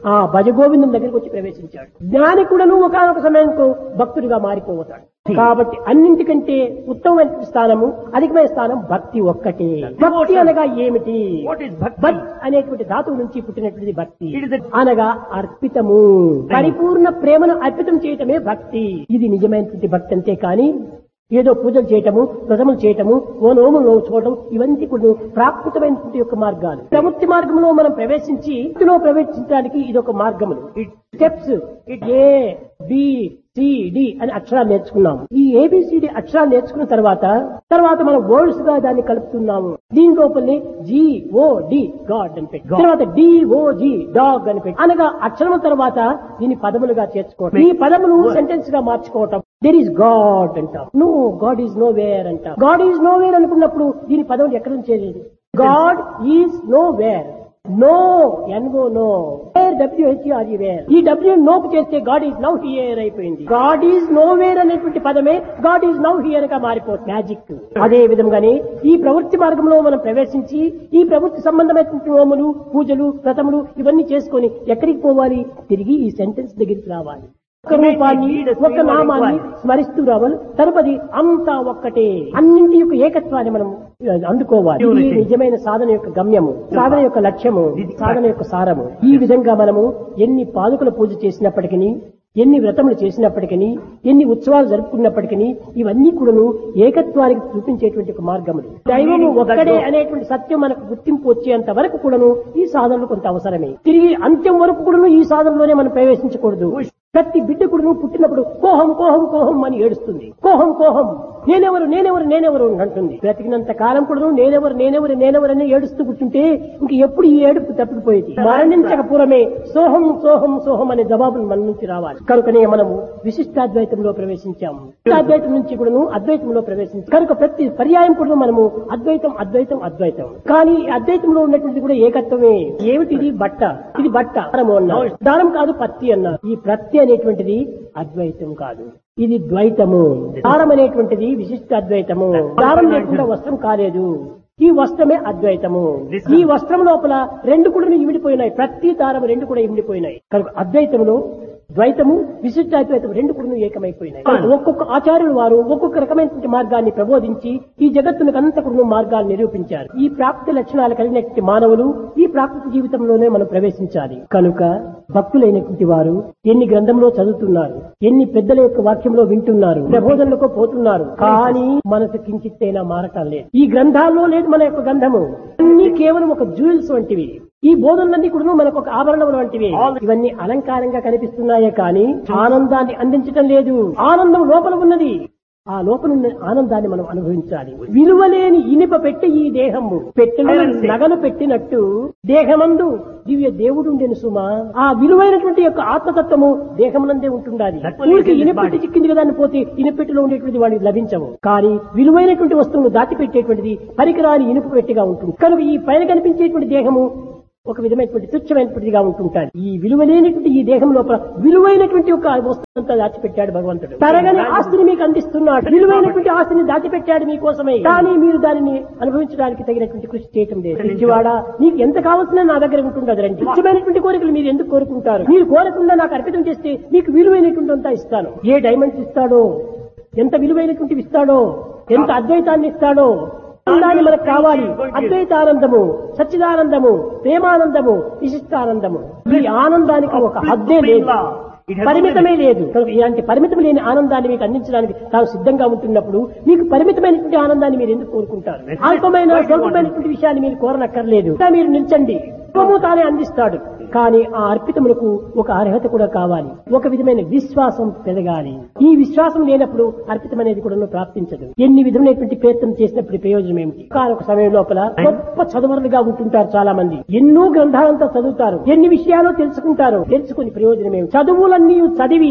ఆ భజగోవిందం దగ్గరికి వచ్చి ప్రవేశించాడు జ్ఞాని కూడాను ఒకనొక సమయంలో భక్తుడిగా మారిపోతాడు కాబట్టి అన్నింటికంటే ఉత్తమమైన స్థానము అధికమైన స్థానం భక్తి ఒక్కటే భక్తి అనగా ఏమిటి What is bhakti? భక్ అనేటువంటి ధాతువు నుంచి పుట్టినటువంటిది భక్తి It is a- అనగా అర్పితము పరిపూర్ణ ప్రేమను అర్పితం చేయటమే భక్తి ఇది నిజమైనటువంటి భక్తి అంతే కానీ ఏదో పూజలు చేయటము వ్రతములు చేయటము ఓ నోములు నోచుకోవటం ఇవన్నీ కూడా ప్రాకృతమైనటువంటి యొక్క మార్గాలు ప్రవృత్తి మార్గంలో మనం ప్రవేశించి ఇందులో ప్రవేశించడానికి ఇది ఒక మార్గములు steps A B C D అని అక్షరాలు నేర్చుకున్నాము ఈ ఏబిసిడి అక్షరాలు నేర్చుకున్న తర్వాత తర్వాత మనం వర్డ్స్ గా దాన్ని కలుపుతున్నాము దీని లోపలనే జి ఓ డి గాడ్ అని పెట్టి తర్వాత డి ఓ జి డాగ్ అని పెట్టి అనగా అక్షరం తర్వాత దీన్ని పదములుగా చేర్చుకోవటం ఈ పదములు సెంటెన్స్ గా మార్చుకోవటం దెర్ ఈస్ గాడ్ అంటాం no God is no where అంటాం గాడ్ ఈజ్ నో వేర్ అనుకున్నప్పుడు దీని పదములు ఎక్కడ నుంచి చేయలేదు God is no where no NO no where WHR where ఈ డబ్ల్యూ నోకు చేస్తే గాడ్ ఈజ్ నౌ హియర్ అయిపోయింది గాడ్ ఈజ్ నో వేర్ అనేటువంటి పదమే గాడ్ ఈజ్ నౌ హియర్ గా మారిపోతుంది మ్యాజిక్ అదే విధంగానే ఈ ప్రవృత్తి మార్గంలో మనం ప్రవేశించి ఈ ప్రవృత్తి సంబంధమైనటువంటి హోములు పూజలు వ్రతములు ఇవన్నీ చేసుకొని ఎక్కడికి పోవాలి తిరిగి ఈ సెంటెన్స్ దగ్గరికి రావాలి ఒక రూపాన్ని ఒక నామాన్ని స్మరిస్తూ రావాలి తరుపది అంతా ఒక్కటే అన్నింటి యొక్క ఏకత్వాన్ని మనం అందుకోవాలి ఇది నిజమైన సాధన యొక్క గమ్యము సాధన యొక్క లక్ష్యము సాధన యొక్క సారము ఈ విధంగా మనము ఎన్ని పాదుకల పూజ చేసినప్పటికీ ఎన్ని వ్రతములు చేసినప్పటికీ ఎన్ని ఉత్సవాలు జరుపుకున్నప్పటికీ ఇవన్నీ కూడాను ఏకత్వానికి చూపించేటువంటి ఒక మార్గములు దైవము ఒక్కడే అనేటువంటి సత్యం మనకు గుర్తింపు వచ్చేంత వరకు కూడాను ఈ సాధనలు కొంత అవసరమే తిరిగి అంత్యం వరకు కూడాను ఈ సాధనలోనే మనం ప్రవేశించకూడదు ప్రతి బిడ్డ కూడాను పుట్టినప్పుడు కోహం కోహం కోహం అని ఏడుస్తుంది కోహం కోహం నేనెవరు నేనెవరు నేనెవరు అంటుంది బ్రతికినంత కాలం కూడాను నేనెవరు నేనెవరు నేనెవరు అని ఏడుస్తూ కూర్చుంటే ఇంక ఎప్పుడు ఈ ఏడుపు తప్పిపోయేది మరణించక పూర్వమే సోహం సోహం సోహం అనే జవాబులు మన నుంచి రావాలి కనుకనే మనము విశిష్టాద్వైతంలో ప్రవేశించాము విశిష్టాద్వైతం నుంచి కూడాను అద్వైతంలో ప్రవేశించాం కనుక ప్రతి పర్యాయం కూడా మనము అద్వైతం అద్వైతం అద్వైతం కానీ ఈ అద్వైతంలో ఉన్నటువంటిది కూడా ఏకత్వమే ఏమిటి ఇది బట్ట ఇది బట్ట దారము అన్నారు దారం కాదు పత్తి అన్నారు ఈ ప్రత్తి అనేటువంటిది అద్వైతం కాదు ఇది ద్వైతము దారం అనేటువంటిది విశిష్ట అద్వైతము దారం లేకుండా వస్త్రం కాలేదు ఈ వస్త్రమే అద్వైతము ఈ వస్త్రం లోపల రెండు కూడా ఇమిడిపోయినాయి ప్రతి దారం రెండు కూడా ఇమిడిపోయినాయి కనుక అద్వైతములో ద్వైతము విశిష్టాద్వైతం రెండు కూడా ఏకమైపోయినాయి ఒక్కొక్క ఆచార్యులు వారు ఒక్కొక్క రకమైనటువంటి మార్గాన్ని ప్రబోధించి ఈ జగత్తునికి అంత కూడా మార్గాలు నిరూపించారు ఈ ప్రాప్తి లక్షణాలు కలిగినటువంటి మానవులు ఈ ప్రాకృతి జీవితంలోనే మనం ప్రవేశించాలి కనుక భక్తులైనటువంటి వారు ఎన్ని గ్రంథంలో చదువుతున్నారు ఎన్ని పెద్దల యొక్క వాక్యంలో వింటున్నారు ప్రబోధనలకు పోతున్నారు కానీ మనసు కించిత్తైనా మారటం లేదు ఈ గ్రంథాల్లో లేదు మన యొక్క గ్రంథము అన్ని కేవలం ఒక జ్యూవెల్స్ వంటివి ఈ బోధనలన్నీ కూడా మనకు ఒక ఆభరణములు వంటివి ఇవన్నీ అలంకారంగా కనిపిస్తున్నాయే కానీ ఆనందాన్ని అందించటం లేదు ఆనందం లోపల ఉన్నది ఆ లోపల ఉన్న ఆనందాన్ని మనం అనుభవించాలి విలువలేని ఇనుప పెట్టి ఈ దేహము పెట్టిన నగలు పెట్టినట్టు దేహమందు దివ్య దేవుడు ఉండేను సుమా ఆ విలువైనటువంటి యొక్క ఆత్మతత్వము దేహమునందే ఉంటుండాలి ఊరికి ఇనపెట్టి చిక్కింది కదా అని పోతే ఇనపెట్టిలో ఉండేటువంటి వాడికి లభించవు కానీ విలువైనటువంటి వస్తువును దాచిపెట్టేటువంటిది పరికరాని ఇనుపు పెట్టిగా ఉంటుంది కనుక ఈ పైన కనిపించేటువంటి దేహము ఒక విధమైనటువంటి తుచ్చమైనటువంటిదిగా ఉంటుంటాడు ఈ విలువలేనటువంటి ఈ దేహం లోపల విలువైనటువంటి ఒక వస్తువు అంతా దాచిపెట్టాడు భగవంతుడు తరగని ఆస్తిని మీకు అందిస్తున్నాడు విలువైనటువంటి ఆస్తిని దాచిపెట్టాడు మీకోసమే కానీ మీరు దానిని అనుభవించడానికి తగినటువంటి కృషి చేయటం లేదు పిచ్చివాడా నీకు ఎంత కావాల్సిన నా దగ్గర ఉంటుండదు రండి నిత్యమైనటువంటి కోరికలు మీరు ఎందుకు కోరుకుంటారు మీరు కోరకుండా నాకు అర్పితం చేస్తే మీకు విలువైనటువంటి అంతా ఇస్తాను ఏ డైమండ్స్ ఇస్తాడో ఎంత విలువైనటువంటివి ఇస్తాడో ఎంత అద్వైతాన్ని ఇస్తాడో ఆనందాన్ని మనకు కావాలి అద్వైతానందము సచ్చిదానందము ప్రేమానందము విశిష్టానందము ఈ ఆనందానికి ఒక హద్దే లేదు పరిమితమే లేదు కనుక ఇలాంటి పరిమితం లేని ఆనందాన్ని మీకు అందించడానికి తాను సిద్ధంగా ఉంటున్నప్పుడు మీకు పరిమితమైనటువంటి ఆనందాన్ని మీరు ఎందుకు కోరుకుంటారు అల్పమైన స్వల్పమైనటువంటి విషయాన్ని మీరు కోరనక్కర్లేదు ఇంకా మీరు నిల్చండి సర్వము తానే అందిస్తాడు కానీ ఆ అర్పితములకు ఒక అర్హత కూడా కావాలి ఒక విధమైన విశ్వాసం పెరగాలి ఈ విశ్వాసం లేనప్పుడు అర్పితం అనేది కూడా ప్రాప్తించదు ఎన్ని విధమైనటువంటి ప్రయత్నం చేసినప్పుడు ప్రయోజనం ఏమిటి ఒక సమయం లోపల గొప్ప చదువరులుగా ఉంటుంటారు చాలా మంది ఎన్నో గ్రంథాలంతా చదువుతారు ఎన్ని విషయాలు తెలుసుకుంటారు తెలుసుకుని ప్రయోజనం ఏమిటి చదువులన్నీ చదివి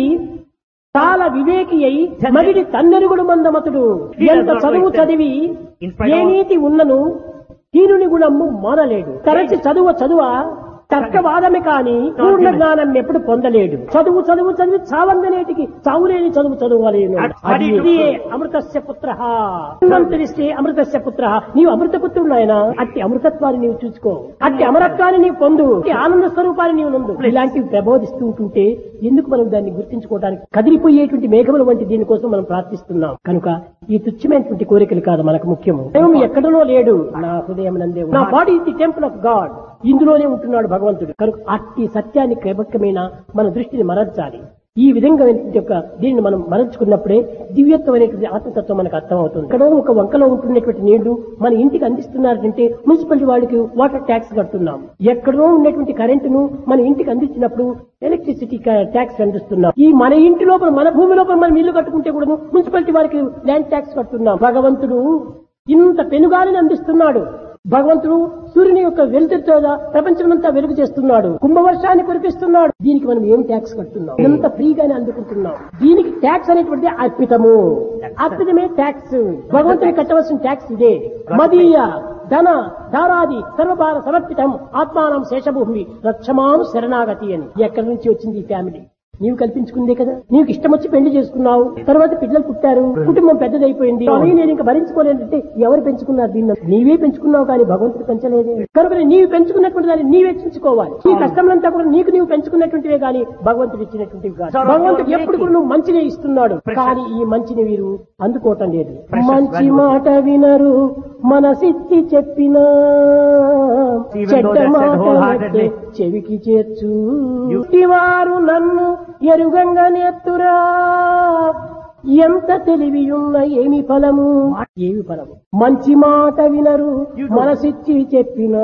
చాలా వివేకి అయి మరిడి తన్నెరుగుడు మందమతుడు ఎంత చదువు చదివి ఏ నీతి ఉన్నను హీనుని గుణము మానలేడు తరచి చదువ చదువ తర్కవాదమే కాని పూర్ణ జ్ఞానం ఎప్పుడు పొందలేడు చదువు చదువు చదివి చావందనేటికి చావులేని చదువు చదువులేను అది ఇదియే అమృతస్య పుత్ర తెలిస్తే అమృతస్య పుత్ర నీవు అమృత పుత్రుడు ఆయన అట్టి అమృతత్వాన్ని నీవు చూసుకో అట్టి అమరత్వాన్ని నీవు పొందు అట్టి ఆనంద స్వరూపాన్ని నీవు నందు ఇలాంటివి ప్రబోధిస్తూ ఉంటుంటే ఎందుకు మనం దాన్ని గుర్తించుకోవడానికి కదిలిపోయేటువంటి మేఘముల వంటి దీనికోసం మనం ప్రార్థిస్తున్నాం కనుక ఈ తుచ్చమైనటువంటి కోరికలు కాదు మనకు ముఖ్యము దైవం ఎక్కడనో లేడు నా హృదయం నందే ఉంది. నా body is the temple of God ఇందులోనే ఉంటున్నాడు భగవంతుడు కనుక అట్టి సత్యాన్ని క్రమక్రమేణా మన దృష్టిని మరల్చాలి ఈ విధంగా యొక్క దీన్ని మనం మరల్చుకున్నప్పుడే దివ్యత్వం అనేటువంటి ఆత్మతత్వం మనకు అర్థమవుతుంది ఎక్కడో ఒక వంకలో ఉంటున్నటువంటి నీళ్లు మన ఇంటికి అందిస్తున్నారంటే మున్సిపాలిటీ వాళ్ళకి వాటర్ ట్యాక్స్ కడుతున్నాం ఎక్కడో ఉన్నటువంటి కరెంటును మన ఇంటికి అందించినప్పుడు ఎలక్ట్రిసిటీ ట్యాక్స్ అందిస్తున్నాం ఈ మన ఇంటి లోపల మన భూమి లోపల మనం ఇల్లు కట్టుకుంటే కూడా మున్సిపాలిటీ వారికి ల్యాండ్ ట్యాక్స్ కడుతున్నాం భగవంతుడు ఇంత పెనుగాలిని అందిస్తున్నాడు భగవంతుడు సూర్యుని యొక్క వెలుతురుతో ప్రపంచమంతా వెలుగు చేస్తున్నాడు కుంభవర్షాన్ని కురిపిస్తున్నాడు దీనికి మనం ఏం ట్యాక్స్ కడుతున్నాం ఎంత ఫ్రీగానే అందుకుంటున్నాం దీనికి ట్యాక్స్ అనేటువంటిది అర్పితము అర్పితమే ట్యాక్స్ భగవంతుని కట్టవలసిన ట్యాక్స్ ఇదే మదీయ ధన దారాది సర్వభార సమర్పితం ఆత్మానం శేషభూమి రక్షమాను శరణాగతి అని ఎక్కడి నుంచి వచ్చింది ఈ ఫ్యామిలీ నీవు కల్పించుకుందే కదా నీకు ఇష్టం వచ్చి పెళ్లి చేసుకున్నావు తర్వాత పిల్లలు పుట్టారు కుటుంబం పెద్దదైపోయింది అవి నేను ఇంకా భరించుకోలేనంటే ఎవరు పెంచుకున్నారు దీన్ని నీవే పెంచుకున్నావు కానీ భగవంతుడు పెంచలేదే కనుక నీవు పెంచుకున్నటువంటి దాన్ని నీవే పెంచుకోవాలి ఈ కష్టములంతా కూడా నీకు నీవు పెంచుకున్నటువంటివే కానీ భగవంతుడు ఇచ్చినటువంటివి కాదు భగవంతుడు ఎప్పుడు కూడా నువ్వు మంచినే ఇస్తున్నాడు కానీ ఈ మంచిని వీరు అందుకోవటం లేదు మంచి మాట వినరు మనసిచ్చి చెప్పినా Even though చెడ్డ they said మాట wholeheartedly. వింటే చెవికి చేర్చు వారు నన్ను ఎరుగంగా నెత్తురా ఎంత తెలివియున్న ఏమి ఫలము ఏమి ఫలము మంచి మాట వినరు మనసిచ్చి చెప్పినా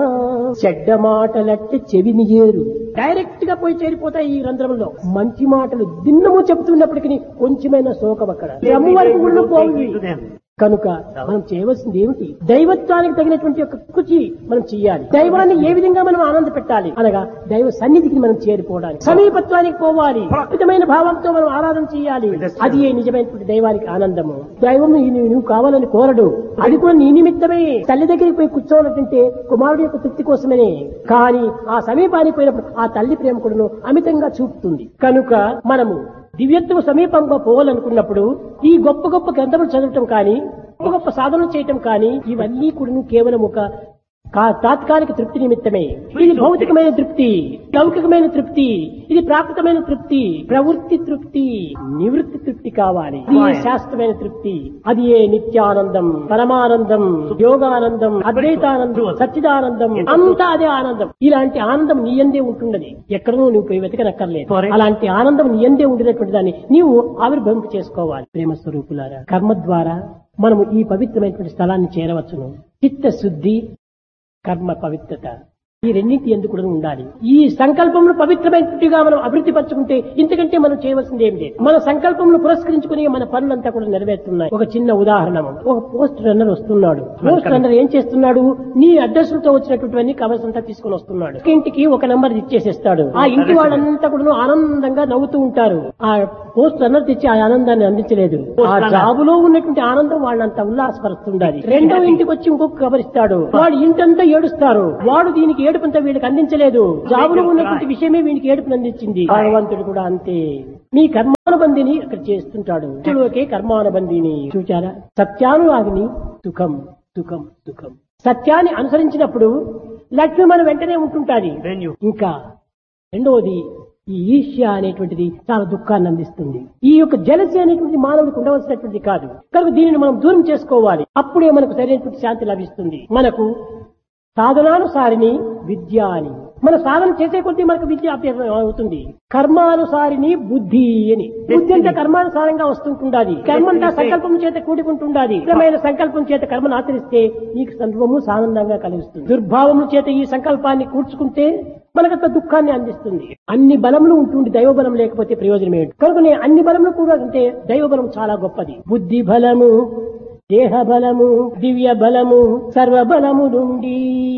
చెడ్డ మాటలట్టి చెవిని ఏరు డైరెక్ట్ గా పోయి చేరిపోతాయి ఈ రంధ్రంలో మంచి మాటలు దిన్నము చెబుతున్నప్పటికీ కొంచెమైనా శోకం అక్కడ రమ్ము వరకు కూడా పోయి to them. కనుక మనం చేయవలసింది ఏమిటి దైవత్వానికి తగినటువంటి యొక్క కృషి మనం చేయాలి దైవాన్ని ఏ విధంగా మనం ఆనంద పెట్టాలి అనగా దైవ సన్నిధికి మనం చేరిపోవడానికి సమీపత్వానికి పోవాలి అద్భుతమైన భావంతో మనం ఆరాధన చేయాలి అది ఏ నిజమైనటువంటి దైవానికి ఆనందము దైవం నీ- నువ్వు కావాలని కోరడు అది కూడా నీ నిమిత్తమే తల్లి దగ్గరికి పోయి కూర్చోవాలంటే కుమారుడు యొక్క తృప్తి కోసమనే కానీ ఆ సమీపానికి పోయినప్పుడు ఆ తల్లి ప్రేమ కూడాను అమితంగా చూపుతుంది కనుక మనము దివ్యత్వం సమీపంగా పోవాలనుకున్నప్పుడు ఈ గొప్ప గొప్ప గ్రంథములు చదవటం కానీ గొప్ప గొప్ప సాధనలు చేయటం కానీ ఇవన్నీ కూడా కేవలం ఒక కా- తాత్కాలిక తృప్తి నిమిత్తమే ఇది భౌతికమైన తృప్తి లౌకికమైన తృప్తి ఇది ప్రాకృతమైన తృప్తి ప్రవృత్తి తృప్తి నివృత్తి తృప్తి కావాలి ఇది ఏ శాస్త్రమైన తృప్తి అది ఏ నిత్యానందం పరమానందం యోగానందం అద్వైతానందం సచ్చిదానందం అంతా అదే ఆనందం ఇలాంటి ఆనందం నీ అందే ఉంటున్నది ఎక్కడనో నువ్వు పోయి వెతకనక్కర్లేదు Correct. అలాంటి ఆనందం నీ అందే ఉండినటువంటి దాన్ని నీవు ఆవిర్భవింప చేసుకోవాలి ప్రేమ స్వరూపులారా కర్మ ద్వారా మనము ఈ పవిత్రమైనటువంటి స్థలాన్ని చేరవచ్చును చిత్తశుద్ధి కర్మ పవిత్రత ఈ రెండింటి ఎందుకు కూడా ఉండాలి ఈ సంకల్పములు పవిత్రమైనట్టుగా మనం అభివృద్ధి పరచుకుంటే ఇంతకంటే మనం చేయవలసింది ఏం లేదు మన సంకల్పములు పురస్కరించుకుని మన పనులంతా కూడా నెరవేరుతున్నాయి ఒక చిన్న ఉదాహరణ ఒక పోస్ట్ రన్నర్ వస్తున్నాడు పోస్ట్ రన్నర్ ఏం చేస్తున్నాడు నీ అడ్రస్లతో వచ్చినటువంటి కవర్స్ అంతా తీసుకుని వస్తున్నాడు ఒక ఇంటికి ఒక నంబర్ ఇచ్చేసేస్తాడు ఆ ఇంటి వాళ్ళంతా కూడా ఆనందంగా నవ్వుతూ ఉంటారు ఆ పోస్ట్ రన్నర్ తెచ్చి ఆ ఆనందాన్ని అందించలేదు ఆ జాబులో ఉన్నటువంటి ఆనందం వాళ్ళంతా ఉల్లాసపరుస్తుండాలి రెండో ఇంటికి వచ్చి ఇంకొక కబర్ ఇస్తాడు వాడు ఇంటంతా ఏడుస్తారు వాడు దీనికి ఏడుపంతా వీళ్ళకి అందించలేదు జాబులో ఉన్నటువంటి విషయమే వీనికి ఏడుపుని అందించింది భగవంతుడు కూడా అంతే మీ కర్మానుబంధిని అక్కడ చేస్తుంటాడు ఒకే కర్మానుబంధిని చూచారా సత్యానురాగిని సుఖం సుఖం సుఖం సత్యాన్ని అనుసరించినప్పుడు లక్ష్మి మన వెంటనే ఉంటుంటాది Then you ఇంకా రెండవది ఈ ఈర్ష్య అనేటువంటిది చాలా దుఃఖాన్ని అందిస్తుంది ఈ యొక్క జలసి అనేటువంటి మానవుడికి ఉండవలసినటువంటిది కాదు కనుక దీనిని మనం దూరం చేసుకోవాలి అప్పుడే మనకు సరైనటువంటి శాంతి లభిస్తుంది మనకు సాధనానుసారిని విద్య అని మన సాధన చేసే కొద్దీ మనకు విద్య అభ్యాసం అవుతుంది కర్మానుసారిని బుద్ధి అని బుద్ధి అంటే కర్మానుసారంగా వస్తుంటుండాలి కర్మంతా సంకల్పం చేత కూడుకుంటుండాలి ఇష్టమైన సంకల్పం చేత కర్మను ఆచరిస్తే నీకు సర్వము సానందంగా కలిగిస్తుంది దుర్భావము చేత ఈ సంకల్పాన్ని కూర్చుకుంటే మనకంత దుఃఖాన్ని అందిస్తుంది అన్ని బలములు ఉంటుంది దైవ బలం లేకపోతే ప్రయోజనం ఏంటి కనుక నేను అన్ని బలములు కూడా అంటే దైవ బలం చాలా గొప్పది బుద్ధి బలము దేహ బలము దివ్య బలము సర్వ బలము నుండి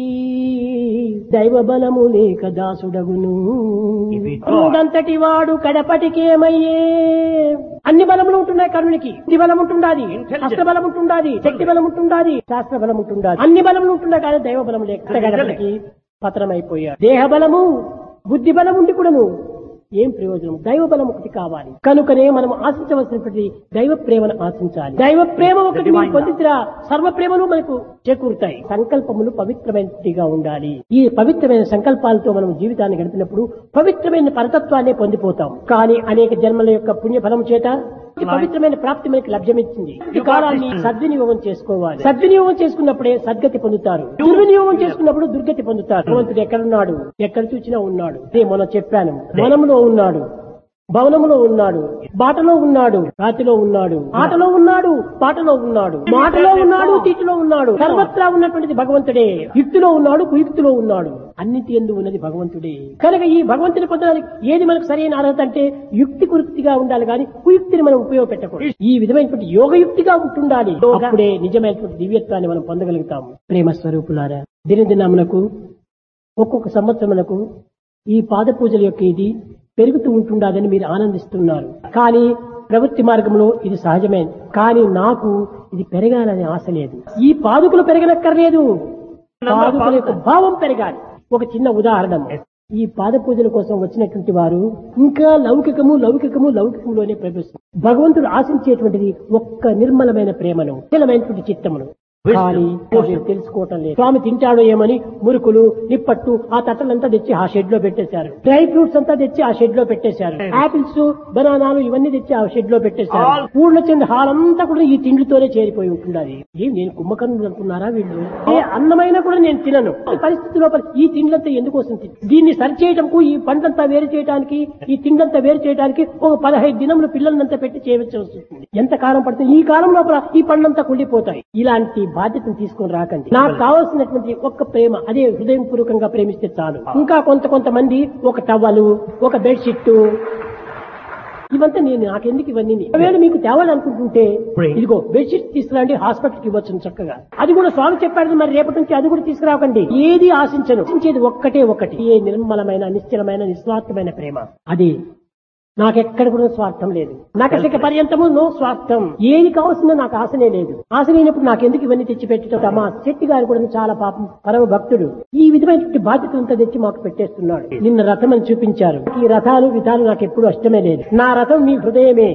దైవ బలము లేక దాసుడగును ఇవి అంతటి వాడు కడపటికేమయ్యే అన్ని బలములు ఉంటున్నాయి కర్ణునికి బుద్ధి బలం ఉంటుండాది హస్త బలం ఉంటుండాది శక్తి బలం ఉంటుండాది శాస్త్ర బలం ఉంటుండాది అన్ని బలములు ఉంటున్నాయి కానీ దైవ బలం లేక గడపటికి పతనమైపోయాడు దేహ బలము బుద్ధి బలం ఉండి కూడాను ఏం ప్రయోజనం దైవ బలం ఒకటి కావాలి కనుకనే మనం ఆశించవలసినటువంటి దైవ ప్రేమను ఆశించాలి దైవ ప్రేమ ఒకటి మీరు పొందించిన సర్వ ప్రేమలు మనకు చేకూరుతాయి సంకల్పములు పవిత్రమైనటిగా ఉండాలి ఈ పవిత్రమైన సంకల్పాలతో మనం జీవితాన్ని గడిపినప్పుడు పవిత్రమైన పరతత్వాన్ని పొందిపోతాం కానీ అనేక జన్మల యొక్క పుణ్యఫలం చేత ఈ పవిత్రమైన ప్రాప్తి మనకి లభ్యమిచ్చింది ఈ కాలాన్ని సద్వినియోగం చేసుకోవాలి సద్వినియోగం చేసుకున్నప్పుడే సద్గతి పొందుతారు దుర్వినియోగం చేసుకున్నప్పుడు దుర్గతి పొందుతారు భగవంతుడు ఎక్కడున్నాడు ఎక్కడ చూసినా ఉన్నాడు అదే మనం చెప్పాను వనంలో ఉన్నాడు భవనములో ఉన్నాడు బాటలో ఉన్నాడు రాతిలో ఉన్నాడు ఆటలో ఉన్నాడు పాటలో ఉన్నాడు మాటలో ఉన్నాడు తీటిలో ఉన్నాడు సర్వత్రా ఉన్నటువంటిది భగవంతుడే యుక్తిలో ఉన్నాడు కుయుక్తిలో ఉన్నాడు అన్నిటి ఎందు ఉన్నది భగవంతుడే కనుక ఈ భగవంతుని పొందడానికి ఏది మనకు సరైన అర్హత అంటే యుక్తి కుయుక్తిగా ఉండాలి కానీ కుయుక్తిని మనం ఉపయోగపెట్టకూడదు ఈ విధమైనటువంటి యోగయుక్తిగా ఉంటుండాలి అప్పుడే నిజమైనటువంటి దివ్యత్వాన్ని మనం పొందగలుగుతాము ప్రేమ స్వరూపులారా దినదినమునకు ఒక్కొక్క సంవత్సరమునకు ఈ పాద పూజల యొక్క ఇది పెరుగుతూ ఉంటుండదని మీరు ఆనందిస్తున్నారు కానీ ప్రవృత్తి మార్గంలో ఇది సహజమే కానీ నాకు ఇది పెరగాలనే ఆశ లేదు ఈ పాదుకులు పెరగనక్కర్లేదు పాదుకుల యొక్క భావం పెరగాలి ఒక చిన్న ఉదాహరణ ఈ పాద పూజల కోసం వచ్చినటువంటి వారు ఇంకా లౌకికము లౌకికము లౌకికములోనే ప్రవేశిస్తారు భగవంతుడు ఆశించేటువంటిది ఒక్క నిర్మలమైన ప్రేమను నిలమైనటువంటి చిత్తమును కానీ వీరు తెలుసుకోవటం లేదు స్వామి తింటాడో ఏమని మురుకులు నిప్పట్టు ఆ తట్టలంతా తెచ్చి ఆ షెడ్ లో పెట్టేశారు డ్రై ఫ్రూట్స్ అంతా తెచ్చి ఆ షెడ్ లో పెట్టేశారు ఆపిల్స్ బనానాలు ఇవన్నీ తెచ్చి ఆ షెడ్ లో పెట్టేశారు ఊళ్ళో చెంది హాల్ అంతా కూడా ఈ తిండితోనే చేరిపోయి ఉంటున్నది ఏం నేను కుంభకర్ణులు అనుకున్నారా వీళ్ళు ఏ అన్నమైనా కూడా నేను తినను ఈ పరిస్థితి లోపల ఈ తిండ్లంతా ఎందుకోసం తిన్- దీన్ని సరి చేయడంకు ఈ పండ్లంతా వేరు చేయడానికి ఈ తిండ్లంతా వేరు చేయడానికి ఒక పదహైదు దినములు పిల్లలంతా పెట్టి చేయవలసి వస్తుంది ఎంత కాలం పడుతుంది ఈ కాలం లోపల ఈ పండ్లంతా కుళ్ళిపోతాయి ఇలాంటి బాధ్యతను తీసుకొని రాకండి నాకు కావాల్సినటువంటి ఒక్క ప్రేమ అదే హృదయం పూర్వకంగా ప్రేమిస్తే చాలు ఇంకా కొంత కొంతమంది ఒక టవలు ఒక బెడ్షీట్ ఇవంతా నేను నాకెందుకు ఇవన్నీ ఒకవేళ మీకు తేవాలనుకుంటుంటే ఇదిగో బెడ్షీట్ తీసుకురండి హాస్పిటల్కి ఇవ్వచ్చు చక్కగా అది కూడా స్వామి చెప్పాడు మరి రేపటి నుంచి అది కూడా తీసుకురాకండి ఏది ఆశించను ఆశించేది ఒక్కటే ఒకటి ఏ నిర్మలమైన నిశ్చలమైన నిస్వార్థమైన ప్రేమ అది నాకెక్కడ కూడా స్వార్థం లేదు నకసిక పర్యంతము నో స్వార్థం ఏది కావాల్సిందో నాకు ఆశనే లేదు ఆశ లేనప్పుడు నాకెందుకు ఇవన్నీ తెచ్చి పెట్టడం మా శెట్టి గారు కూడా చాలా పాపం పరమ భక్తుడు ఈ విధమైనటువంటి బాధ్యత అంతా తెచ్చి మాకు పెట్టేస్తున్నాడు నిన్న రథం అని చూపించారు ఈ రథాలు విధాలు నాకు ఎప్పుడు అష్టమే లేదు నా రథం మీ హృదయమే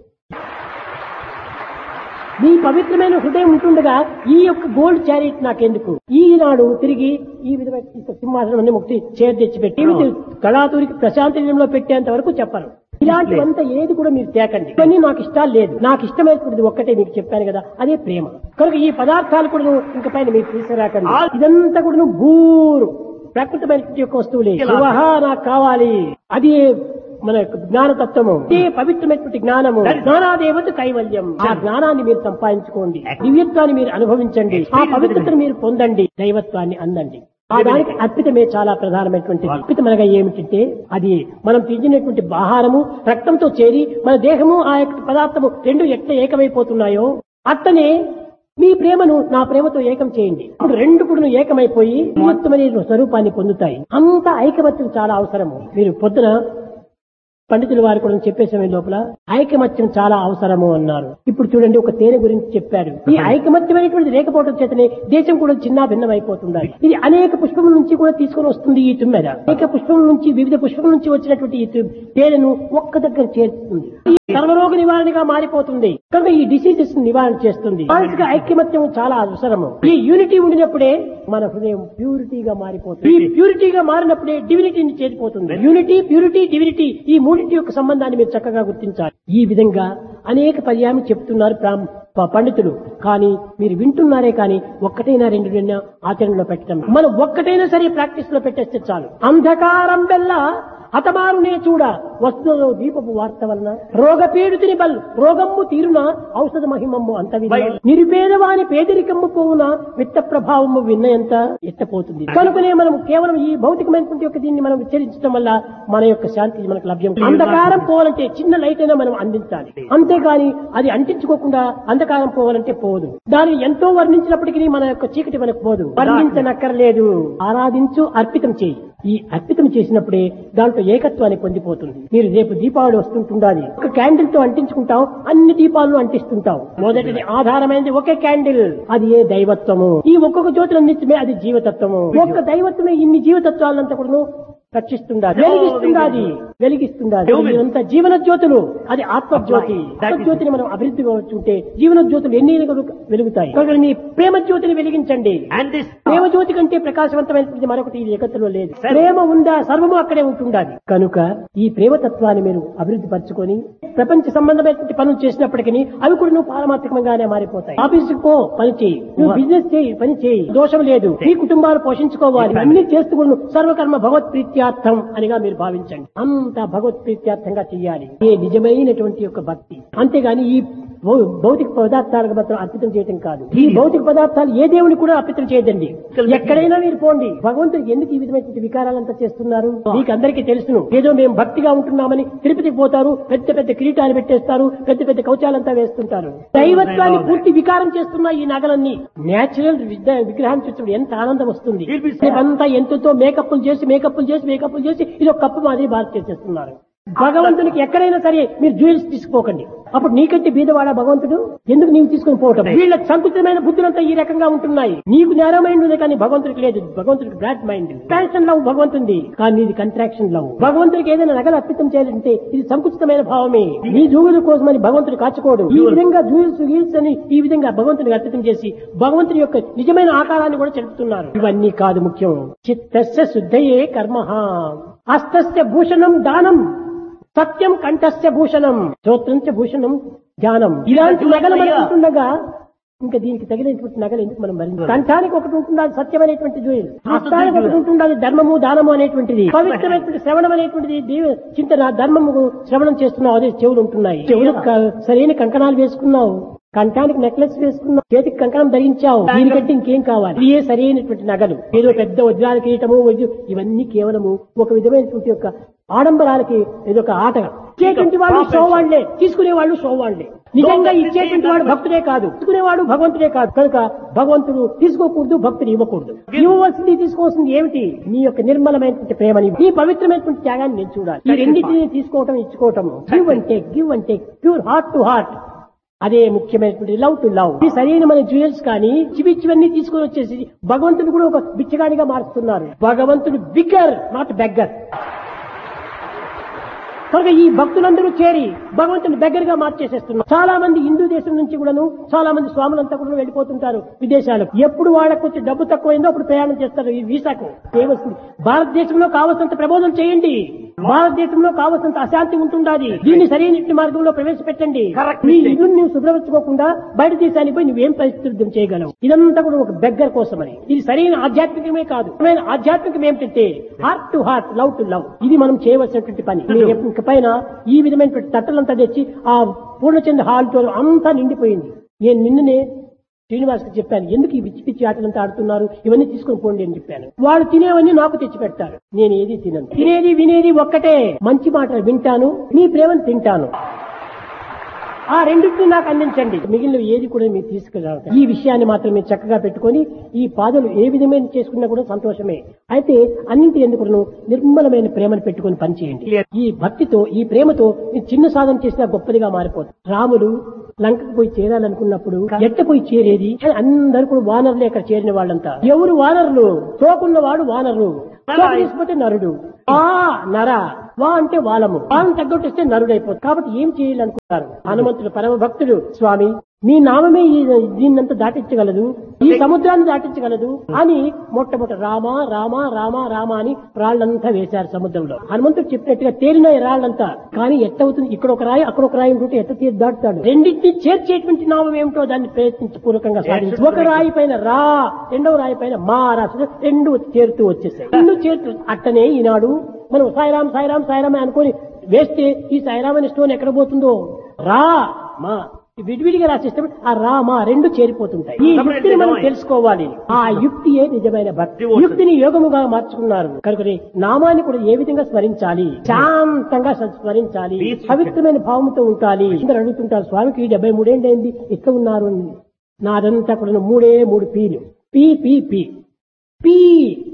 మీ పవిత్రమైన హృదయం ఉంటుండగా ఈ యొక్క గోల్డ్ చారిట్ నాకెందుకు ఈనాడు తిరిగి ఈ విధమైన ఇంత సింహాసనం అన్ని ముక్తి చేరు తెచ్చిపెట్టి ఇవి కళాతూరికి ప్రశాంతంలో పెట్టేంత వరకు చెప్పరు ఇలాంటివంతా ఏది కూడా మీరు తేకండి ఇవన్నీ నాకు ఇష్టాలు లేదు నాకు ఇష్టమైనటువంటిది ఒక్కటే మీకు చెప్పాను కదా అదే ప్రేమ కనుక ఈ పదార్థాలు కూడా ఇంక పైన మీరు తీసుకురాకండి ఇదంతా కూడా భూరు ప్రకృతమైనటువంటి యొక్క వస్తువులే శివహ నాకు కావాలి అది మన యొక్క జ్ఞానతత్వము ఇదే పవిత్రమైనటువంటి జ్ఞానము జ్ఞానాదేవత కైవల్యం ఆ జ్ఞానాన్ని మీరు సంపాదించుకోండి దివ్యత్వాన్ని మీరు అనుభవించండి ఆ పవిత్రతను మీరు పొందండి దైవత్వాన్ని అందండి ఆ దానికి అర్పితమే చాలా ప్రధానమైనటువంటిది అర్పితం అనగా ఏమిటంటే అది మనం తించినటువంటి ఆహారము రక్తంతో చేరి మన దేహము ఆ యొక్క పదార్థము రెండు ఎట్లా ఏకమైపోతున్నాయో అట్టనే మీ ప్రేమను నా ప్రేమతో ఏకం చేయండి ఇప్పుడు రెండు కూడా ఏకమైపోయి దివ్యత్వమనే స్వరూపాన్ని పొందుతాయి అంత ఐకమత్యం చాలా అవసరము మీరు పొద్దున పండితుల వారు కూడా చెప్పే సమయం లోపల ఐకమత్యం చాలా అవసరము అన్నారు ఇప్పుడు చూడండి ఒక తేనె గురించి చెప్పారు ఈ ఐకమత్యమైనటువంటి లేకపోవడం చేతనే దేశం కూడా చిన్న భిన్నం అయిపోతుంది ఇది అనేక పుష్పముల నుంచి కూడా తీసుకొని వస్తుంది ఈ తుమ్మెద అనేక పుష్పముల నుంచి వివిధ పుష్పముల నుంచి వచ్చినటువంటి ఈ తు- తేనెను ఒక్క దగ్గర చేరుతుంది ఈ సర్వరోగ నివారణగా మారిపోతుంది కనుక ఈ డిసీజెస్ నివారణ చేస్తుంది మానసిక ఐక్యమత్యం చాలా అవసరము ఈ యూనిటీ ఉండినప్పుడే మన హృదయం ప్యూరిటీగా మారిపోతుంది ఈ ప్యూరిటీగా మారినప్పుడే డివినిటీని చేరిపోతుంది యూనిటీ ప్యూరిటీ డివినిటీ ఈ మూడింటి యొక్క సంబంధాన్ని మీరు చక్కగా గుర్తించాలి ఈ విధంగా అనేక పర్యాయం చెప్తున్నారు ప్రాం- ప- పండితులు కానీ మీరు వింటున్నారే కానీ ఒక్కటైనా రెండు రెండు ఆచరణలో పెట్టడం మనం ఒక్కటైనా సరే ప్రాక్టీస్ లో పెట్టేస్తే చాలు అంధకారం వల్ల హతమారునే చూడ వస్తువులో దీపపు వార్త వలన రోగ పీడితుని బల్ రోగమ్ము తీరున ఔషధ మహిమమ్ము అంత నిరుపేదవాని పేదరికమ్ము పోవున విత్త ప్రభావము విన్నయంత ఎత్తపోతుంది కనుకనే మనం కేవలం ఈ భౌతికమైనటువంటి యొక్క దీన్ని మనం విచ్చరించడం వల్ల మన యొక్క శాంతి మనకు లభ్యం అంధకారం పోవాలంటే చిన్న లైట్ అయినా మనం అందించాలి అంతేగాని అది అంటించుకోకుండా అంధకారం పోవాలంటే పోదు దాన్ని ఎంతో వర్ణించినప్పటికీ మన యొక్క చీకటి మనకు పోదు వర్ణించనక్కర్లేదు ఆరాధించు అర్పితం చేయి ఈ అర్పితం చేసినప్పుడే దాంట్లో ఏకత్వాన్ని పొందిపోతుంది మీరు రేపు దీపావళి వస్తుంటుండాలి ఒక క్యాండిల్ తో అంటించుకుంటాం అన్ని దీపాలను అంటిస్తుంటాం మొదటిది ఆధారమైనది ఒకే క్యాండిల్ అది ఏ దైవత్వము ఈ ఒక్కొక్క జ్యోతులు అందించమే అది జీవతత్వము ఒక్క దైవత్వమే ఇన్ని జీవతత్వాలంతా కూడా రక్షిస్తుండాలి వెలిగిస్తుండాలి వెలిగిస్తుండాలి ఇదంతా జీవన జ్యోతులు అది ఆత్మజ్యోతి ఆత్మజ్యోతిని మనం అభివృద్ధి ఉంటే జీవన జ్యోతులు ఎన్ని వెలుగుతాయి కనుక మీ ప్రేమ జ్యోతిని వెలిగించండి And this ప్రేమ జ్యోతి కంటే ప్రకాశవంతమైనది మరొకటి ఈ జగత్తులో లేదు ప్రేమ ఉందా సర్వము అక్కడే ఉంటుండాలి కనుక ఈ ప్రేమ తత్వాన్ని మీరు అభివృద్ధి పరచుకొని ప్రపంచ సంబంధమైనటువంటి పనులు చేసినప్పటికీ అవి కూడా నువ్వు పారమాత్మకంగానే మారిపోతాయి ఆఫీసుకు పో పని చేయి నువ్వు బిజినెస్ చేయి పని చేయి దోషం లేదు ఈ కుటుంబాలు పోషించుకోవాలి అన్ని చేస్తూ కూడా నువ్వు సర్వకర్మ భగవత్ ప్రీత్యార్థం అనిగా మీరు భావించండి అంతా భగవత్ ప్రీత్యార్థంగా చేయాలి ఏ నిజమైనటువంటి యొక్క భక్తి అంతేగాని ఈ భౌ- భౌతిక పదార్థాలకు మాత్రం అర్పితం చేయటం కాదు ఈ భౌతిక పదార్థాలు ఏ దేవుని కూడా అర్పితం చేయదండి ఎక్కడైనా మీరు పోండి భగవంతుడికి ఎందుకు ఈ విధమైనటువంటి వికారాలంతా చేస్తున్నారు మీకు అందరికీ తెలుసును ఏదో మేము భక్తిగా ఉంటున్నామని తిరుపతికి పోతారు పెద్ద పెద్ద కిరీటాలు పెట్టేస్తారు పెద్ద పెద్ద కవచాలంతా వేస్తుంటారు దైవత్వాన్ని పూర్తి వికారం చేస్తున్న ఈ నగలన్నీ నేచురల్ విగ్రహాన్ని చూసినప్పుడు ఎంత ఆనందం వస్తుంది అంతా ఎంతతో మేకప్లు చేసి మేకప్లు చేసి మేకప్లు చేసి ఇది ఒక కప్పు మాదిరి బాధ చేసేస్తున్నారు భగవంతునికి ఎక్కడైనా సరే మీరు జ్యువెల్స్ తీసుకోకండి అప్పుడు నీకంటే బీదవాడా భగవంతుడు ఎందుకు నీవు తీసుకుని పోవటం వీళ్ళ సంకుచితమైన బుద్ధులంతా ఈ రకంగా ఉంటున్నాయి నీకు నేరో మైండ్ ఉంది కానీ భగవంతుడికి లేదు భగవంతుడికి బ్రాడ్ మైండ్ ట్రాన్షన్ లవ్ భగవంతుంది కానీ ఇది కంట్రాక్షన్ లవ్ భగవంతుడికి ఏదైనా నగలు అర్పితం చేయాలంటే ఇది సంకుచితమైన భావమే నీ జూగుల కోసమని భగవంతుడు కాచుకోడు ఈ విధంగా జూయిల్స్ గీల్స్ అని ఈ విధంగా భగవంతుడికి అర్పితం చేసి భగవంతుడి యొక్క నిజమైన ఆకారాన్ని కూడా చెప్తున్నారు ఇవన్నీ కాదు ముఖ్యం చిత్తస్య శుద్ధయే కర్మ అస్తస్య భూషణం దానం సత్యం కంఠస్య భూషణం శ్రోత్రంచ భూషణం జ్ఞానం ఇలాంటి నగలు మనకు ఉంటుండగా ఇంకా దీనికి తగినటువంటి నగలు ఎందుకు మనం భరించాలి కంఠానికి ఒకటి ఉంటుంది అది సత్యం అనేటువంటి జోయిల్ హస్తానికి ఒకటి ఉంటుంది అది ధర్మము దానము అనేటువంటిది పవిత్రమైనటువంటి శ్రవణం అనేటువంటిది దేవ చింతన ధర్మము శ్రవణం చేస్తున్నావు అదే చెవులు ఉంటున్నాయి చెవులు క- సరైన కంకణాలు వేసుకున్నావు కంఠానికి నెక్లెస్ వేసుకున్నావు చేతికి కంకణం ధరించావు దీనికంటే ఇంకేం కావాలి ఇవే సరైనటువంటి నగలు ఏదో పెద్ద వజ్రాల కిరీటము వజ్ర- ఇవన్నీ కేవలము ఒక విధమైనటువంటి యొక్క ఆడంబరాలకి ఏదో ఒక ఆట ఇచ్చేటువంటి వాళ్ళు షో వాళ్లే తీసుకునే వాళ్ళు షో వాళ్లే నిజంగా ఇచ్చేటువంటి వాడు భక్తుడే కాదు తీసుకునేవాడు భగవంతుడే కాదు కనుక భగవంతుడు తీసుకోకూడదు భక్తుడు ఇవ్వకూడదు ఇవ్వవలసింది తీసుకోవాల్సింది ఏమిటి నీ యొక్క నిర్మలమైనటువంటి ప్రేమని నీ పవిత్రమైనటువంటి త్యాగాన్ని నేను చూడాలి ఈ రెండింటిని తీసుకోవటం ఇచ్చుకోవటం గివ్ అంటే గివ్ అంటే ప్యూర్ హార్ట్ టు హార్ట్ అదే ముఖ్యమైనటువంటి లవ్ టు లవ్ ఈ సరైన మన జ్యువెల్స్ కానీ చివిచ్చివన్నీ తీసుకొని వచ్చేసి భగవంతుడు కూడా ఒక బిచ్చగాడిగా మారుస్తున్నారు భగవంతుడు బిగ్గర్ నాట్ బెగ్గర్ కనుక ఈ భక్తులందరూ చేరి భగవంతుని దగ్గరగా మార్చేసేస్తున్నారు చాలా మంది హిందూ దేశం నుంచి కూడాను చాలా మంది స్వాములంతా కూడా వెళ్ళిపోతుంటారు విదేశాలకు ఎప్పుడు వాళ్ళకు కొంచెం డబ్బు తక్కువైందో అప్పుడు ప్రయాణం చేస్తారు ఈ వీసాకు ఏమొస్తుంది భారతదేశంలో కావలసినంత ప్రబోధం చేయండి భారతదేశంలో కావలసినంత అశాంతి ఉంటుండాలి దీన్ని సరైన మార్గంలో ప్రవేశపెట్టండి నీ ఇల్లు నువ్వు శుభ్రపరచుకోకుండా బయట దేశానికి పోయి నువ్వేం పరిస్థితులు చేయగలవు ఇదంతా కూడా ఒక బెగ్గర్ కోసమని ఇది సరైన ఆధ్యాత్మికమే కాదు సరైన ఆధ్యాత్మికం ఏమిటంటే heart to heart love to love ఇది మనం చేయవలసినటువంటి పని నేను ఎప్ప- ఇక పైన ఈ విధమైనటువంటి తట్టలంతా తెచ్చి ఆ పూర్ణచంద్ర హాల్తో అంతా నిండిపోయింది నేను నిన్ననే శ్రీనివాస్కి చెప్పాను ఎందుకు ఈ పిచ్చి పిచ్చి ఆటలంతా ఆడుతున్నారు ఇవన్నీ తీసుకొని పోండి అని చెప్పాను వాళ్ళు తినేవన్నీ నాకు తెచ్చి పెడతారు నేను ఏది తినను తినేది వినేది ఒక్కటే మంచి మాటలు వింటాను నీ ప్రేమను తింటాను ఆ రెండింటిని నాకు అందించండి మిగిలిన ఏది కూడా మీరు తీసుకెళ్ళాలి ఈ విషయాన్ని మాత్రం మీరు చక్కగా పెట్టుకొని ఈ పాదలు ఏ విధమైన చేసుకున్నా కూడా సంతోషమే అయితే అన్నింటి ఎందుకు నిర్మలమైన ప్రేమను పెట్టుకొని పనిచేయండి ఈ భక్తితో ఈ ప్రేమతో మీరు చిన్న సాధన చేసినా గొప్పదిగా మారిపోతుంది రాముడు లంకకు పోయి చేరాలనుకున్నప్పుడు ఎట్ట పోయి చేరేది అని అందరూ కూడా వానరులే అక్కడ చేరిన వాళ్ళంతా ఎవరు వానరులు తోకున్నవాడు వానరు తోక తీసుకుంటే నరుడు ఆ నర వా అంటే వాలము వాళ్ళని తగ్గొట్టిస్తే నరుడైపోతుంది కాబట్టి ఏం చేయాలనుకుంటారు హనుమంతుడు పరమ భక్తుడు స్వామి మీ నామమే ఈ దీన్నంతా దాటించగలదు ఈ సముద్రాన్ని దాటించగలదు అని మొట్టమొదట రామ రామ రామ రామ అని రాళ్లంతా వేశారు సముద్రంలో హనుమంతుడు చెప్పినట్టుగా తేలినాయి రాళ్లంతా కానీ ఎట్టవుతుంది ఇక్కడ ఒక రాయి అక్కడ ఒక రాయి ఉంటుంటే ఎట్ట తీసి దాటుతాడు రెండింటిని చేర్చేటువంటి నామం ఏమిటో దాన్ని ప్రయత్నించి పూర్వకంగా సాధించి ఒక రాయి పైన రా రెండవ రాయి పైన మా రాసి రెండు చేరుతూ వచ్చేసాయి రెండు చేరుతూ అట్టనే ఈనాడు మనం సాయిరాం సాయిరాం సాయిరాం అని అనుకొని వేస్తే ఈ సాయిరాం అనే స్టోన్ ఎక్కడ పోతుందో రా మా విడివిడిగా రాసేస్తే ఆ రా మా రెండు చేరిపోతుంటాయి ఈ యుక్తిని మనం తెలుసుకోవాలి ఆ యుక్తియే నిజమైన భక్తి యుక్తిని యోగముగా మార్చుకున్నారు కనుక నామాన్ని కూడా ఏ విధంగా స్మరించాలి శాంతంగా స్మరించాలి పవిత్రమైన భావంతో ఉండాలి అందరూ అడుగుతుంటారు స్వామికి డెబ్బై మూడేళ్ళైంది ఎట్లా ఉన్నారు అని నాదంతా కూడా మూడే మూడు పీలు P P P P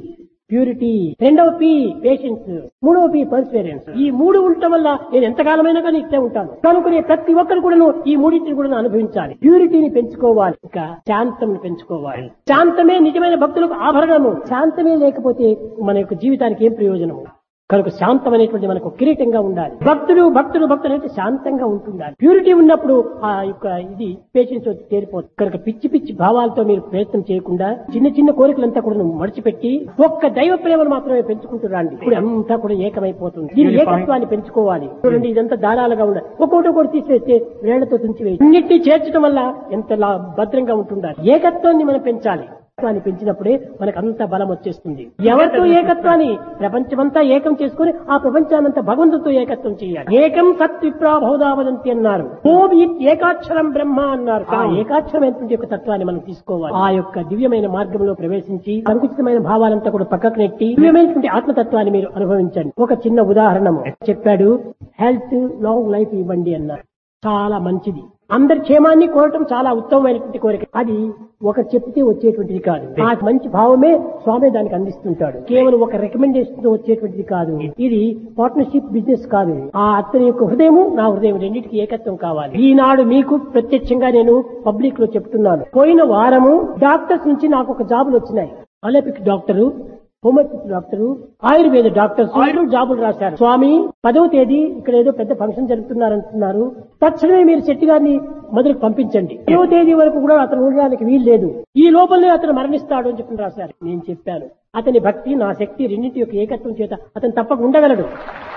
purity రెండవ పి పేషెన్స్ మూడవ పి పర్స్పీరియన్స్ ఈ మూడు ఉండటం వల్ల నేను ఎంతకాలమైనా కానీ ఇట్లే ఉంటాను కనుకునే ప్రతి ఒక్కరు కూడా ఈ మూడింటిని కూడా అనుభవించాలి ప్యూరిటీని పెంచుకోవాలి ఇంకా శాంతం పెంచుకోవాలి శాంతమే నిజమైన భక్తులకు ఆభరణము శాంతమే లేకపోతే మన యొక్క జీవితానికి ఏం ప్రయోజనము కనుక శాంతం అనేటువంటి మనకు కిరీటంగా ఉండాలి భక్తుడు భక్తుడు భక్తుడు అయితే శాంతంగా ఉంటుండాలి ప్యూరిటీ ఉన్నప్పుడు ఆ యొక్క ఇది పేషెన్స్ వచ్చి తేలిపోతుంది కనుక పిచ్చి పిచ్చి భావాలతో మీరు ప్రయత్నం చేయకుండా చిన్న చిన్న కోరికలంతా కూడా మడిచిపెట్టి ఒక్క దైవ ప్రేమను మాత్రమే పెంచుకుంటూ రండి ఇప్పుడు అంతా కూడా ఏకమైపోతుంది దీని ఏకత్వాన్ని పెంచుకోవాలి చూడండి ఇదంతా దారాలుగా ఉండాలి ఒక్కొక్కటి ఒకటి తీసివేస్తే వేళ్లతో తుంచివేయి అన్నిటినీ చేర్చడం వల్ల ఎంత లా- భద్రంగా ఉంటుండాలి ఏకత్వాన్ని మనం పెంచాలి ఏకత్వాన్ని పెంచినప్పుడే మనకు అంత బలం వచ్చేస్తుంది ఎవరితో ఏకత్వాన్ని ప్రపంచమంతా ఏకం చేసుకుని ఆ ప్రపంచానంతా భగవంతుతో ఏకత్వం చేయాలి ఏకం సత్ విప్రాభౌదావదంతి అన్నారు ఓం ఇత్ ఏకాక్షరం బ్రహ్మ అన్నారు ఆ ఏకాక్షరమైనటువంటి యొక్క తత్వాన్ని మనం తీసుకోవాలి ఆ యొక్క దివ్యమైన మార్గంలో ప్రవేశించి సంకుచితమైన భావాలంతా కూడా పక్కకు నెట్టి దివ్యమైనటువంటి ఆత్మతత్వాన్ని మీరు అనుభవించండి ఒక చిన్న ఉదాహరణ చెప్పాడు హెల్త్ లాంగ్ లైఫ్ ఇవ్వండి అన్నారు చాలా మంచిది అందరి క్షేమాన్ని కోరటం చాలా ఉత్తమమైనటువంటి కోరిక అది ఒక చెప్తే వచ్చేటువంటిది కాదు ఆ మంచి భావమే స్వామి దానికి అందిస్తుంటాడు కేవలం ఒక రికమెండేషన్ తో వచ్చేటువంటిది కాదు ఇది పార్ట్నర్షిప్ బిజినెస్ కాదు ఆ అతని యొక్క హృదయము నా హృదయం రెండింటికి ఏకత్వం కావాలి ఈనాడు మీకు ప్రత్యక్షంగా నేను పబ్లిక్ లో చెప్తున్నాను పోయిన వారము డాక్టర్స్ నుంచి నాకు ఒక జాబులు వచ్చినాయి allopathic doctor homeopathy doctor Ayurveda doctors అందరూ జాబులు రాశారు స్వామి పదవ తేదీ ఇక్కడ ఏదో పెద్ద ఫంక్షన్ జరుపుతున్నారంటున్నారు తక్షణమే మీరు శెట్టి గారిని మొదలుకు పంపించండి పదవ తేదీ వరకు కూడా అతను ఉండడానికి వీలు లేదు ఈ లోపలనే అతను మరణిస్తాడు అని చెప్పి రాశారు నేను చెప్పాను అతని భక్తి నా శక్తి రెండింటి యొక్క ఏకత్వం చేత అతను తప్పక ఉండగలడు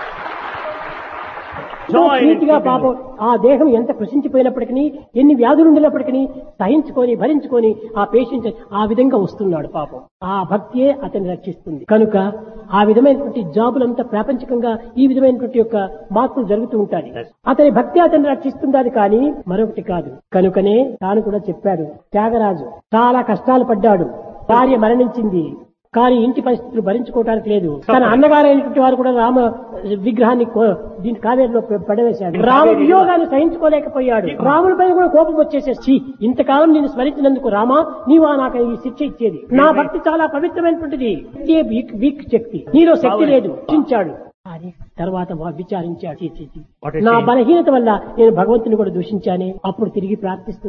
Joy in నీతిగా keeping పాపం ఆ దేహం ఎంత కృషించిపోయినప్పటికీ ఎన్ని వ్యాధులు ఉండినప్పటికీ సహించుకొని భరించుకొని ఆ పేషెంట్ ఆ విధంగా వస్తున్నాడు పాపం ఆ భక్తియే అతన్ని రక్షిస్తుంది కనుక ఆ విధమైనటువంటి జాబులంతా ప్రాపంచికంగా ఈ విధమైనటువంటి యొక్క మార్పులు జరుగుతూ ఉంటాయి అతని భక్తి అతన్ని రక్షిస్తుండాలి కానీ మరొకటి కాదు కనుకనే తాను కూడా చెప్పాడు త్యాగరాజు చాలా కష్టాలు పడ్డాడు భార్య మరణించింది కానీ ఇంటి పరిస్థితులు భరించుకోవడానికి లేదు తన అన్నగారైనటువంటి వారు కూడా రామ విగ్రహాన్ని కో- దీని కావేరిలో పె- పడవేశాడు రామ వియోగాన్ని సహించుకోలేకపోయాడు రాముడి పైన కూడా కోపం వచ్చేసేసి ఇంతకాలం నేను స్మరించినందుకు రామా నీవా నాకు ఈ శిక్ష ఇచ్చేది నా భక్తి చాలా పవిత్రమైనటువంటిది ఇదే వీక్ వీక్ శక్తి నీలో శక్తి లేదు చించాడు అని తర్వాత వా- విచారించాడు చీ, చీ, చీ. What a నా shame. బలహీనత వల్ల నేను భగవంతుని కూడా దూషించానే అప్పుడు తిరిగి ప్రార్థిస్తున్నాను